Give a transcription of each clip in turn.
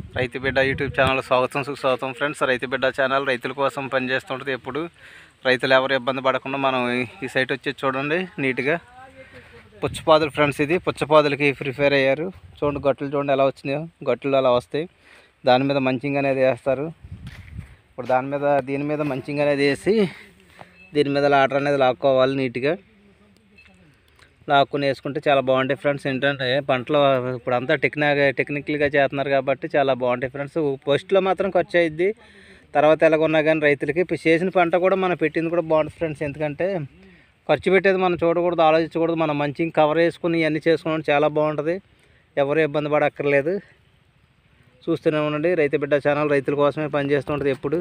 రైతు బిడ్డ YouTube channel స్వాగతం సుస్వాగతం ఫ్రెండ్స్ రైతు బిడ్డ ఛానల్ రైతుల కోసం పనిచేస్తుంటుంది ఎప్పుడు రైతులు ఎవరు ఇబ్బంది పడకుండా మనం ఈ- ఈ సైట్ వచ్చి చూడండి నీట్గా పుచ్చపాదులు ఫ్రెండ్స్ ఇది పుచ్చపాదులకి ప్రిపేర్ అయ్యారు చూడండి గట్లు చూడండి ఎలా వచ్చినాయో గట్లు అలా వస్తాయి దాని మీద మంచింగ్ అనేది వేస్తారు ఇప్పుడు దాని మీద దీని మీద మంచింగ్ అనేది వేసి దీని మీద లాటర్ అనేది లాక్కోవాలి నీట్గా లాక్కుని వేసుకుంటే చాలా బాగుంటాయి ఫ్రెండ్స్ ఏంటంటే పంటలు ఇప్పుడు అంతా టెక్నిక్ టెక్నికల్గా చేస్తున్నారు కాబట్టి చాలా బాగుంటాయి ఫ్రెండ్స్ ఫస్ట్లో మాత్రం ఖర్చు అయ్యిద్ది తర్వాత ఎలాగున్నా కానీ రైతులకి ఇప్పుడు చేసిన పంట కూడా మనం పెట్టింది కూడా బాగుంటుంది ఫ్రెండ్స్ ఎందుకంటే ఖర్చు పెట్టేది మనం చూడకూడదు ఆలోచించకూడదు మనం మంచిగా కవర్ చేసుకుని ఇవన్నీ చేసుకోవడం చాలా బాగుంటుంది ఎవరు ఇబ్బంది పడక్కర్లేదు చూస్తూనే ఉండండి రైతు బిడ్డ ఛానల్ రైతుల కోసమే పనిచేస్తుంటుంది ఎప్పుడు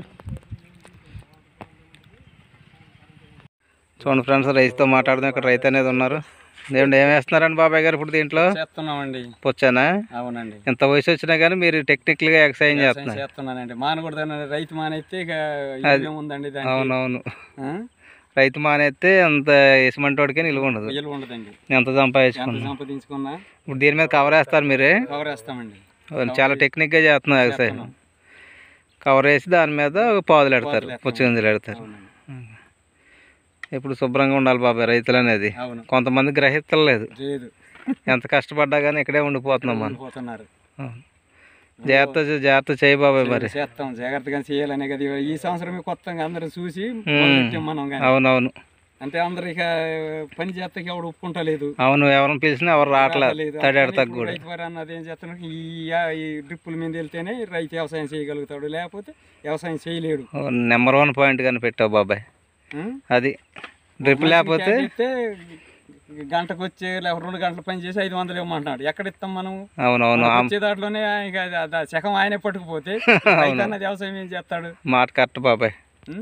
చూడండి ఫ్రెండ్స్ రైతుతో మాట్లాడదాం ఇక్కడ రైతు అనేది ఉన్నారు దేవుడు ఏం వేస్తున్నారండి బాబాయ్ గారు ఇప్పుడు దీంట్లో చేస్తున్నామండి పొచ్చానా అవునండి ఎంత వయసు వచ్చినా కానీ మీరు టెక్నికల్గా ఎక్సర్సైజ్ చేస్తున్నారు చేస్తున్నానండి మానకూడదని రైతు మానైతే ఇక ఉందండి దానికి అవునవును ఆ? రైతు మానేస్తే అంత ఇసుమంటోడికి నిలువ ఉండదు విలువ ఉండదండి ఎంత ఎంత సంపాదించుకున్నా సంపాదించుకున్నా ఇప్పుడు దీని మీద కవర్ వేస్తారు మీరే కవర్ వేస్తామండి అవును, చాలా టెక్నిక్గా చేస్తున్నారు ఎక్సర్సైజ్ కవర్ వేసి దాని మీద పాదులు పెడతారు పాదులు పుచ్చగింజలు పెడతారు అవునండి ఇప్పుడు శుభ్రంగా ఉండాలి బాబాయ్ రైతులు అనేది అవును కొంతమంది గ్రహిస్తలేదు లేదు ఎంత కష్టపడ్డా కానీ ఇక్కడే ఉండిపోతున్నాం మనం పోతున్నారు అవును. జాగ్రత్త చే- జాగ్రత్త చేయి బాబాయ్ మరి చేస్తాం జాగ్రత్తగా చేయాలనే కదా ఈ సంవత్సరం కొత్తగా అందరూ చూసి మొదలెట్టాం మనం కానీ అవునవును అంటే అందరు ఇక పని చేస్తే ఎవడు ఒప్పుకుంటలేదు అవును ఎవరిని పిలిచినా ఎవరు రావట్లేదు రాలేదు. తడాడు అందుకని తగ్గు ఇప్పుడు రైతు వారు అన్నది ఏం చేస్తున్నారు ఈ యా- ఈ డ్రిప్పుల మీద వెళ్తేనే రైతు వ్యవసాయం చేయగలుగుతాడు లేకపోతే వ్యవసాయం చేయలేడు నెంబర్ వన్ పాయింట్ కానీ పెట్టావు బాబాయ్ ఉం? అది డ్రిప్ లేకపోతే అయితే గంటకు వచ్చే లేకపోతే రెండు గంటలు పని చేసి ఐదు వందలు ఇవ్వమంటున్నాడు ఎక్కడ ఇస్తాం మనం అవునవును మనకు ఆ వచ్చే దాంట్లోనే ఇక అది- అది ఆ శకం ఆయనే పట్టుకుపోతే రైతు అన్నది వ్యవసాయం ఏం చేస్తాడు మాట కరెక్ట్ బాబాయ్ ఉం?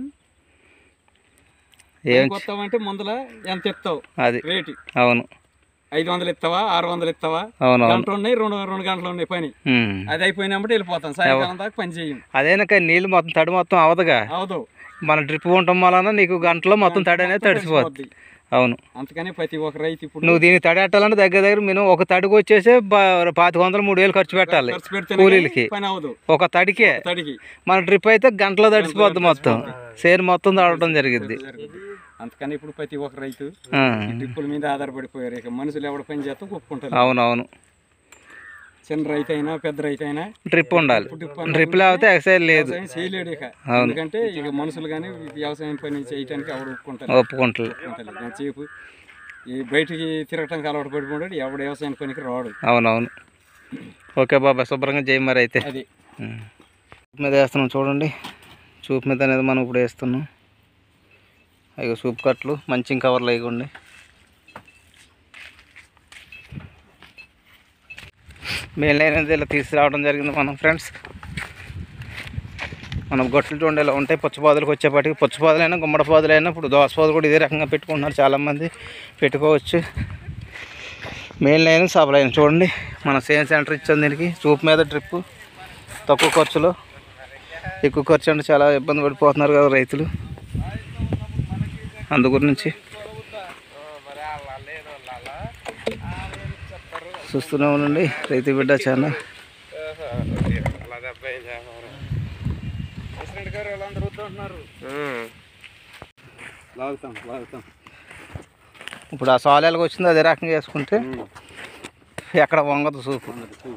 ఏం కొత్తావంటే ముందల ఎంత ఇస్తావు అది రేటు అవును ఐదు వందలు ఇస్తావా ఆరు వందలు ఇస్తావా అవునవును గంటలు ఉన్నాయి రెండు రెండు గంటలు ఉన్నాయి పని ఉమ్. అది అయిపోయినప్పుడు వెళ్ళిపోతాం సాయంకాలం దాకా పని చేయం అదేనా కానీ నీళ్ళు మొత్తం తడి మొత్తం అవదుగా అవదు మన డ్రిప్ ఉండటం వలన నీకు గంటలో మొత్తం తడి అనేది తడిసిపోద్ది తడిసిపోద్ది. అవును అందుకని ప్రతి ఒక్క రైతు ఇప్పుడు నువ్వు దీన్ని తడి పెట్టాలంటే దగ్గర దగ్గర మినిమం ఒక తడికి వచ్చేసి బా- పాతిక వందలు మూడు వేలు ఖర్చు పెట్టాలి ఖర్చు పెడితే కూలీలకి పని అవదు ఒక తడికే తడికి మన డ్రిప్ అయితే గంటలో తడిసిపోద్ది మొత్తం సేరు మొత్తం తడవడం జరిగిద్ది జరుగుద్ది. అందుకని ఇప్పుడు ప్రతి ఒక్క రైతు ఆ. ఈ డ్రిప్పుల మీద ఆధారపడిపోయారు ఇక మనుషులు ఎవడ పని చేస్తే ఒప్పుకుంటారు అవునవును చిన్న రైతు అయినా పెద్ద రైతు అయినా డ్రిప్ ఉండాలి డ్రిప్ డ్రిప్ లేకపోతే ఎక్సైజ్ లేదు వ్యవసాయం చేయలేడు ఇక ఎందుకంటే ఇక మనుషులు కానీ వ్యవసాయం పని చేయడానికి ఎవడు ఒప్పుకుంటారు ఒప్పుకుంటారు ఒప్పుకుంటారు ఎంతసేపు ఈ బయటికి తిరగటానికి అలవాటు పడిపోయాడు ఎవడు వ్యవసాయం పనికి రాడు అవునవును ఓకే బాబా శుభ్రంగా చేయి మరి అయితే అది ఉం. చూపు మీద వేస్తున్నాం చూడండి చూపు మీద అనేది మనం ఇప్పుడు వేస్తున్నాం అయ్యో సూప్ కట్లు మంచి కవర్లు వేయకండి మెయిన్ లైన్ అనేది ఇలా తీసుకురావడం జరిగింది మనం ఫ్రెండ్స్ మనం గొట్లు చూడండి ఇలా ఉంటాయి పుచ్చపాదులకు వచ్చేపాటికి పుచ్చపాదులైనా గుమ్మడి పాదులైనా ఇప్పుడు దోసపాదులు కూడా ఇదే రకంగా పెట్టుకుంటున్నారు చాలామంది పెట్టుకోవచ్చు మెయిన్ లైన్ సబ్ లైన్ చూడండి మన సేమ్ సెంటర్ ఇచ్చాం దీనికి చూపు మీద డ్రిప్ తక్కువ ఖర్చులో ఎక్కువ ఖర్చు అంటే చాలా ఇబ్బంది పడిపోతున్నారు కదా రైతులు అందు గురించి చూస్తూనే ఉండండి రైతు బిడ్డ ఛానల్ లాగుతాం లాగుతాం ఇప్పుడు ఆ సాలేలకు వచ్చింది అదే రకంగా వేసుకుంటే ఎక్కడ వంగదు సూపు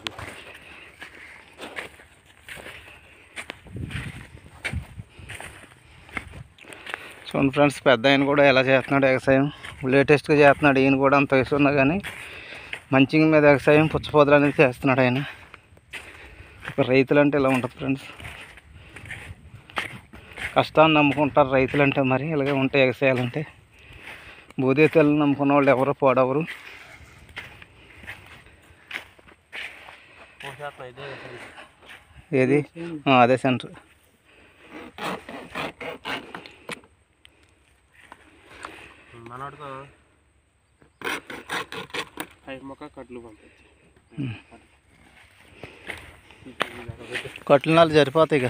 చూడండి ఫ్రెండ్స్ పెద్ద ఆయన కూడా ఎలా చేస్తున్నాడు వ్యవసాయం లేటెస్ట్గా చేస్తున్నాడు ఈయన కూడా అంత వయసు ఉన్నా కానీ మంచిగా మీద వ్యవసాయం పుచ్చపోదలు అనేది చేస్తున్నాడు ఆయన ఒక రైతులు అంటే ఇలా ఉంటుంది ఫ్రెండ్స్ కష్టాన్ని నమ్ముకుంటారు రైతులు అంటే మరి ఇలాగే ఉంటాయి వ్యవసాయాలంటే భూదేతలు నమ్ముకున్న వాళ్ళు ఎవరు పోడవరు ఏది ఆ, అదే సెంటర్ మనోడితో ఐదు మొక్క కట్లు పంపించి కట్ల నాలుగు సరిపోతాయి ఇక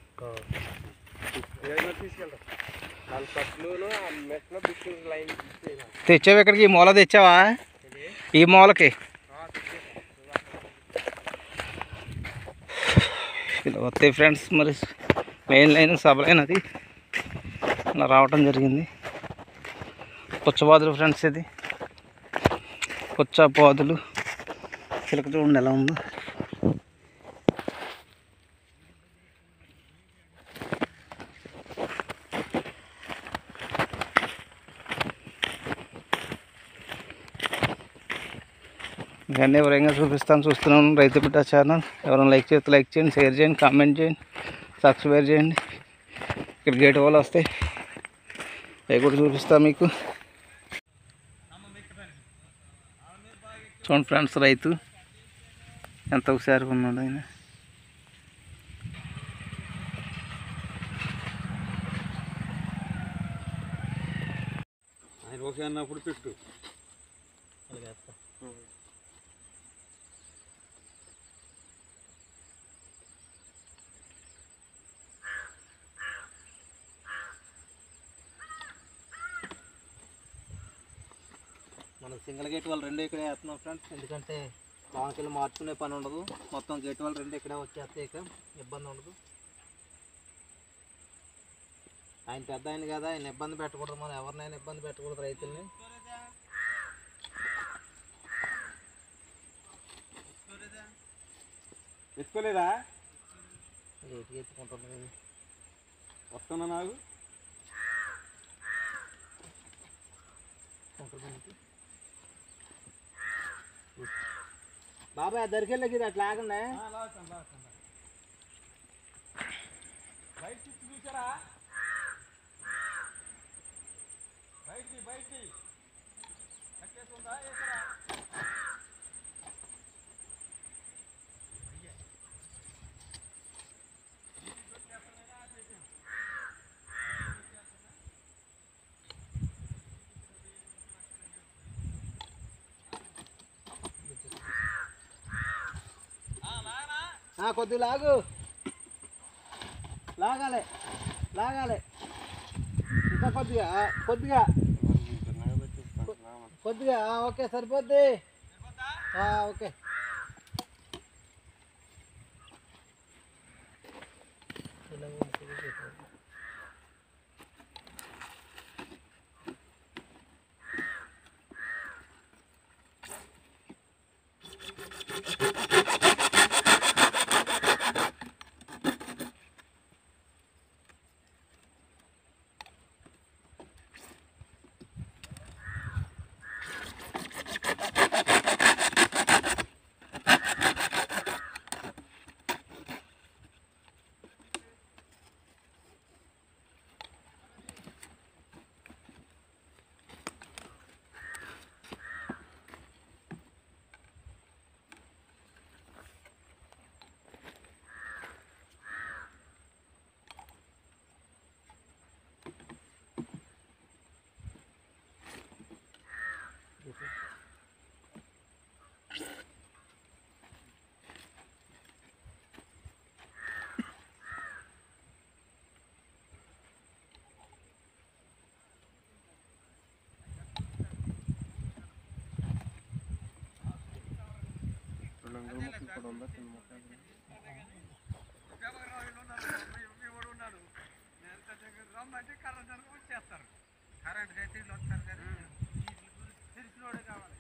తీసుకెళ్తాం నాలుగు కట్లును ఆ మెట్లో బిస్కెట్ లైన్ తెచ్చావు ఇక్కడికి ఈ మూల తెచ్చావా ఈ మూలకి ఇలా వస్తాయి ఫ్రెండ్స్ మరి మెయిన్ లైన్ సబ్ లైన్ అది ఇలా రావటం జరిగింది పుచ్చపాదులు ఫ్రెండ్స్ ఇది పుచ్చపాదులు చిలక చూడండి ఎలా ఉందో ఇవన్నీ వివరంగా చూపిస్తాను చూస్తున్నాను రైతు బిడ్డ ఛానల్ ఎవరైనా లైక్ చేస్తే లైక్ చేయండి షేర్ చేయండి కామెంట్ చేయండి సబ్స్క్రైబ్ చేయండి ఇక్కడ గేట్ వాళ్ళు వస్తాయి అవి కూడా చూపిస్తా మీకు చూడండి ఫ్రెండ్స్ రైతు ఎంత హుషారుగా ఉన్నాడు ఆయన ఆయన ఓకే అన్నప్పుడు పెట్టు మనం సింగిల్ గేట్ వాళ్ళు రెండు ఇక్కడే వేస్తున్నాం ఫ్రెండ్స్ ఎందుకంటే లోనకెళ్ళి మార్చుకునే పని ఉండదు మొత్తం గేట్ వాళ్ళు రెండు ఇక్కడే వచ్చేస్తాయి ఇక ఇబ్బంది ఉండదు ఆయన పెద్ద ఆయన కదా ఆయన ఇబ్బంది పెట్టకూడదు మనం ఎవరినైనా ఇబ్బంది పెట్టకూడదు రైతుల్ని ఎత్తుకోలేదా గేట్కి ఎత్తుకుంటుంది కదా వస్తున్నా నాకు బాబాయ్ దరికెళ్ళకి ఇది అట్లా ఆగండి బయట చూసారా బయటికి బయటికి కట్టేస్తుందా వేసరా కొద్దిగా లాగు లాగాలి లాగాలి ఇంకా కొద్దిగా ఆ, కొద్దిగా కొద్దిగా ఆ, ఓకే సరిపోద్ది ఆ, ఓకే రమ్మంటే కరెంట్ అనుకో వచ్చేస్తారు కరెంట్ అయితే వీళ్ళు వస్తారు కానీ తెలిసినోడే కావాలి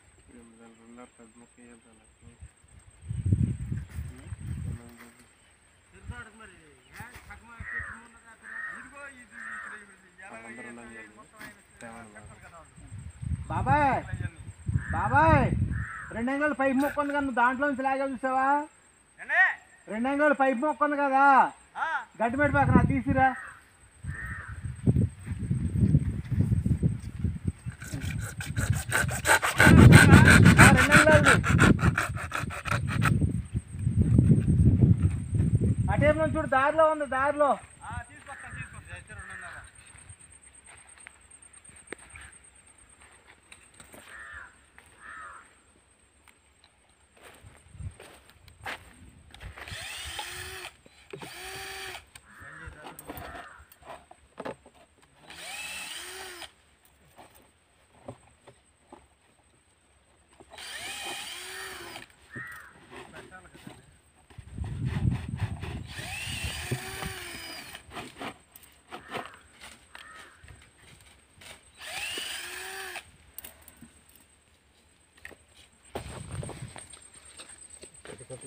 తెలిసినోడికి మరి ఏ, సగమా చెట్టు ఉన్నదా అక్కడ? ఇదిగో ఇది ఇక్కడ ఇది ఎలా ఏ- మొత్తం ఆయన చెప్పారు కదా వాళ్ళు. బాబాయ్ బాబాయ్ రెండు అంగళ్ళు పైపు మొక్క ఉంది కదా నువ్వు దాంట్లో నుంచి లాగా చూసావా ఏండే? రెండు అంగళ్ళు పైపు మొక్క ఉంది కదా ఆ, గట్టి పెట్టి పక్కన అది తీసిరా ఆ, రెండు అంగుళాలది. అటేపు నుంచి చూడు దారిలో ఉంది దారిలో ఆ, తీసుకొస్తాను తీసుకొస్తాను అయితే రెండున్నర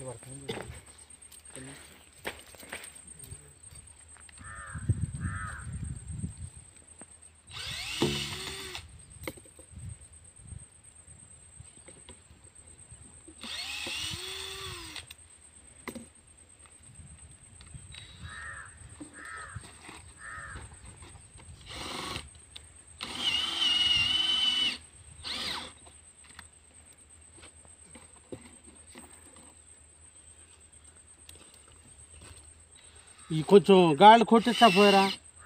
ఈ కొంచెం గాలి కొట్టించా పోయారా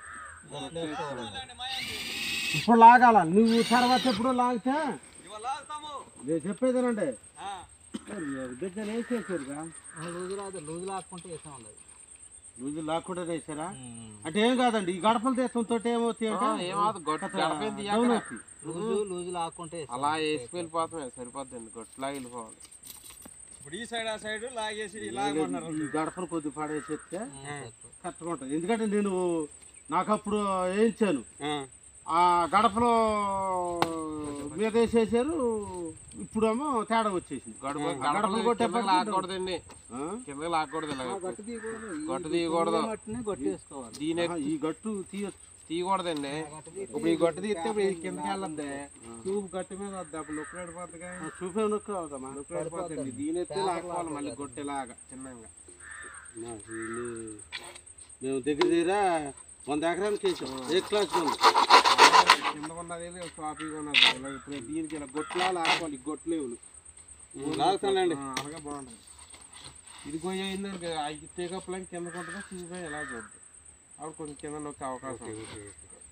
ఇప్పుడు లాగాల నువ్వు తర్వాత ఎప్పుడు లాగితే నేను చెప్పేదేనండి బిడ్డలు వేసేసారుగా లూజు రాదు లూజు లాక్కుంటే వేసాం ఉండదు రోజు లాక్కుండా వేసారా అంటే ఏం కాదండి ఈ గడపలు తీసంతో ఏమవుతాయి అంటే డౌన్ అవుతాయి. లూజు లూజు లాక్కుంటే అలా వేసి వెళ్ళిపోతామే సరిపోద్దండి గొట్టులా వెళ్ళిపోవాలి ఇప్పుడు ఈ సైడ్ ఆ సైడ్ లాగేసి ఈ గడపలు కొద్ది పడేసేస్తే కరెక్ట్గా ఉంటుంది ఎందుకంటే నేను నాకు అప్పుడు వేయించాను ఆ గడపలో మీద వేసేసారు ఇప్పుడేమో తేడా వచ్చేసింది గడప ఆ గడపలు కొట్టేపటికి లాక్కూడదండి ఆ? కింద లాక్కూడదు ఇలా గట్టు తీయకూడదు గట్టు తీయకూడదు మట్టిని గట్టు వేసుకోవాలి దీని ఆహా, ఈ గట్టు తీయచ్చు తీయకూడదండి ఇప్పుడు ఈ గట్టు తీస్తే ఇప్పుడు ఈ కిందకి వెళ్ళద్ది ట్యూబ్ గట్టు మీద వద్ద అప్పుడు నొక్కి పడిపోతుందిగా చూపే నొక్కు అవుతామా నొక్కి పడిపోతుంది దీని ఎత్తి లాక్కోవాలి మళ్ళీ గొట్టెలాగా చిన్నగా నాకు ఇల్లు- మేము దగ్గర దగ్గర వంద ఎకరానికి వేసాం ఏ క్లాస్ ఉంది కింద ఉన్నది షాపింగ్ ఉన్నది ఇలా ఇప్పుడు దీనికి ఇలా గొట్టులా లాక్కోవాలి ఈ గొట్లు లాగుతానులేండి. అలాగే బాగుంటుంది ఇది గొయ్య అయిందండి ఐదు తీగప్పులకి కింద కొంటుందా చూపే ఎలా చూద్దాం అప్పుడు కొంచెం కింద నొక్కే అవకాశం ఉంది.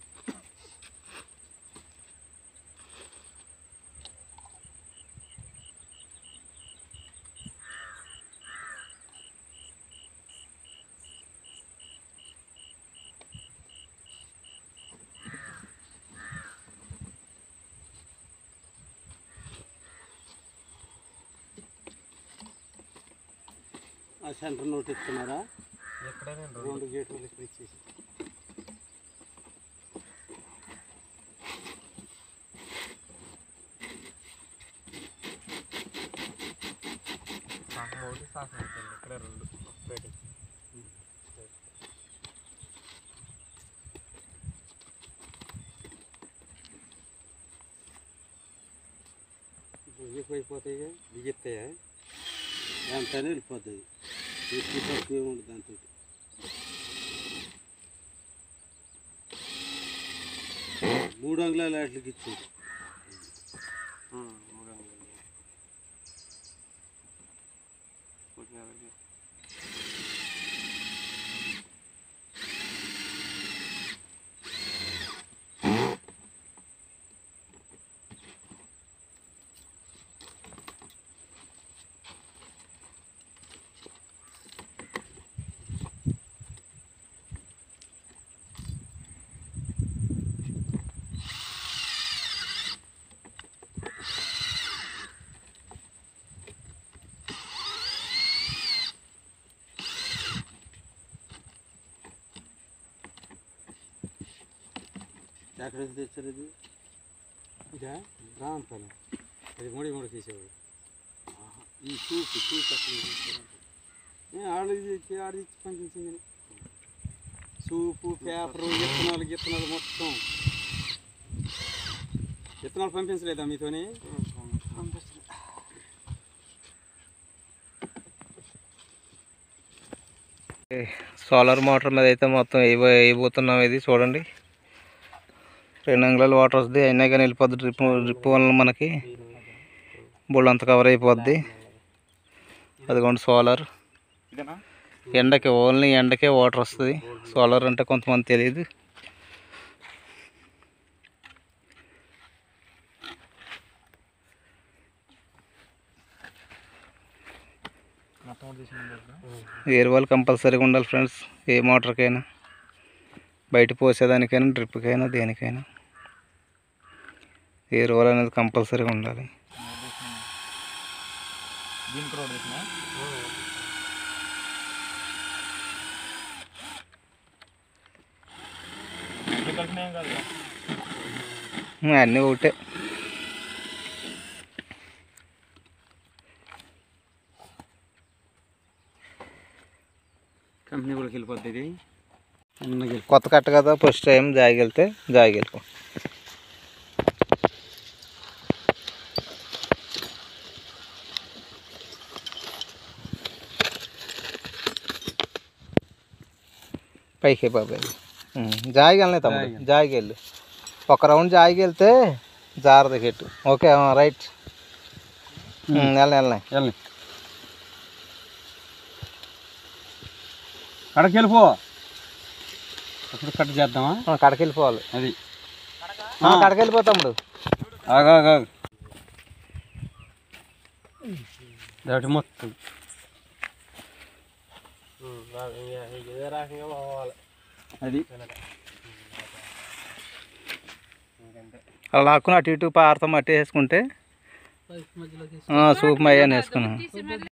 ఆ సెంటర్ నోట్ ఇస్తున్నారా ఎక్కడే నేను రెండు గేట్లు ఇక్కడ ఇచ్చేసి సగం ఒకటి సగం అయిపోయింది ఇక్కడే రెండు బయట ఎక్కువ అయిపోతాయి దిగెత్తాయా అంతానే వెళ్ళిపోతుంది ఎక్కువ తక్కువ ఏముండదు దాంతో మూడు అంగుళాల వాటికి ఇచ్చేది ఉమ్, మూడు అంగుళాలు. కొట్టిన దగ్గరికి. ఎక్కడ నుంచి తెచ్చారు ఇది ఇదా రాంపల్లి అది మూడు మూడు తీసేవాడు ఈ చూపు చూపు అక్కడ ఆడ ఇచ్చి ఆడ ఇచ్చి పంపించింది సూపు పేపరు విత్తనాలు గిత్తనాలు మొత్తం విత్తనాలు పంపించలేదా మీతోని సోలార్ మోటార్ మీద అయితే మొత్తం వేయబో వేయబోతున్నాం ఇది చూడండి రెండు అంగుళాల వాటర్ వస్తుంది అయినా కానీ వెళ్ళిపోద్ది డ్రిప్ డ్రిప్ వలన మనకి బుల్ అంత కవర్ అయిపోద్ది అదిగోండి సోలార్ ఎండకి ఓన్లీ ఎండకే వాటర్ వస్తుంది సోలార్ అంటే కొంతమంది తెలియదు వేరే వాళ్ళు కంపల్సరీగా ఉండాలి ఫ్రెండ్స్ ఏ మోటార్కైనా బయట పోసేదానికైనా డ్రిప్కైనా దేనికైనా ఏ రోల్ అనేది కంపల్సరీగా ఉండాలి ఉమ్, అన్నీ ఒకటే కంపెనీ వాళ్ళకి వెళ్ళిపోద్ది ఇది చిన్నగా వెళ్ళి- కొత్త కట్ట కదా ఫస్ట్ టైం జాగివెళ్తే జాగివెళ్ళిపో పైకి బాబాయ్ జాగివెళ్ళనే తమ్ముడు జాగివెళ్ళు ఒక రౌండ్ జాగివెళ్తే జారద కెట్టు ఓకే రైట్ వెళ్ళని వెళ్ళని వెళ్ళి కడకి వెళ్ళిపో అప్పుడు కట్ చేద్దామా కడకి వెళ్ళిపోవాలి అది కడకి వెళ్ళిపో తమ్ముడు ఆగా ఆగా దాటి మొత్తం ఇదే రకంగా పోవాలి అది అలా లాక్కుని అటు ఇటు పారతో మట్టి వేసుకుంటే సూప్ మయ్యాన్ని వేసుకున్నాం